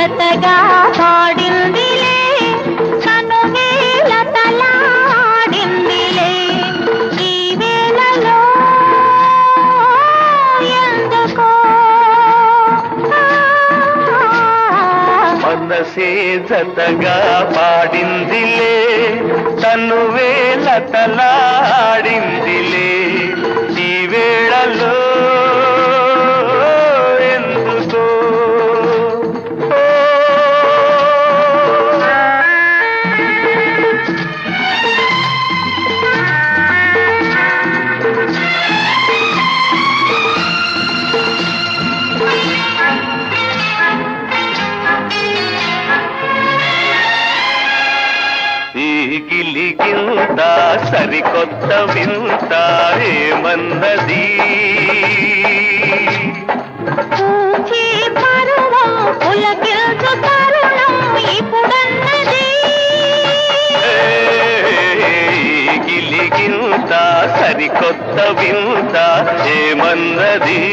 జతగా పాడిందిలే కనుగే లతలాడిందిలే ఈ వేళలో ఎందుకో మనసే జతగా పాడిందిలే తను వేలతలాడిందిలే ఈ వేళలో ఎందుకో ఈ గిలిగింత సరికొత్త వింత ఏమన్నది పూచే పరువం పులకిల్చు తరుణం ఇప్పుడన్నది ఏ గిలిగింత సరికొత్త వింత ఏమన్నది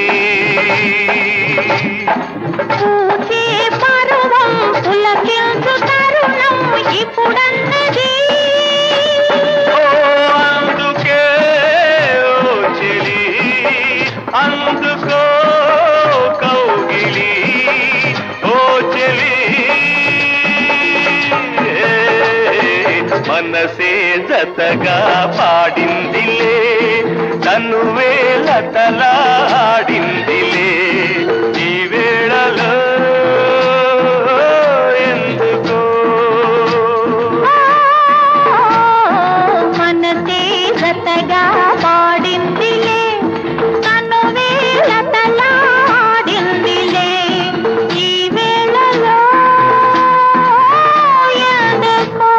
పూచే పరువం పులకిల్చు తరుణం ఇప్పుడన్నది ఓ అందుకే ఓ చెలి అందుకో కౌగిలి ఓ చెలి ఏ, మనసే జతగా పాడిందిలే తను వేలతలాడిందిలే ఈ వేళలో ఎందుకో మనసే జతగా పాడిందిలే తను వేళతలాడిందిలే ఈ వేళలో ఎందుకో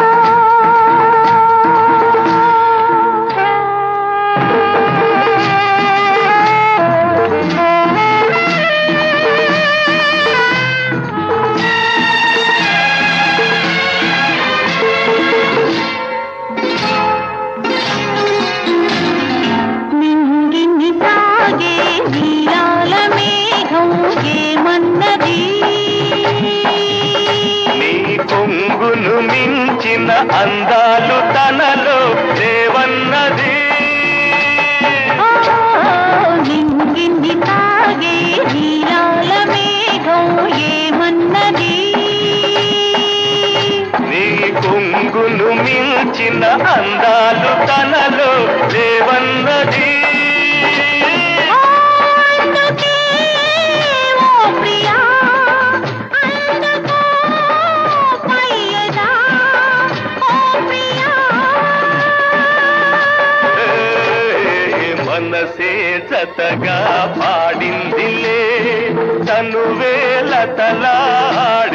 నింగిని తాగే నీలాల మేఘం ఏమన్నది నీ కొంగును మించిన అందాలు తనలో దేవన్నది ఓ, నింగిని తాగే నీలాల మేఘం ఏమన్నది నీ కొంగును మించిన అందాలు తనలో దేవన్నది అందుకే ఓ ప్రియా అందుకో పయ్యదా ఓ ప్రియా ఏ, మనసే జతగా పాడిందిలే తను వేల తలాడిందిలే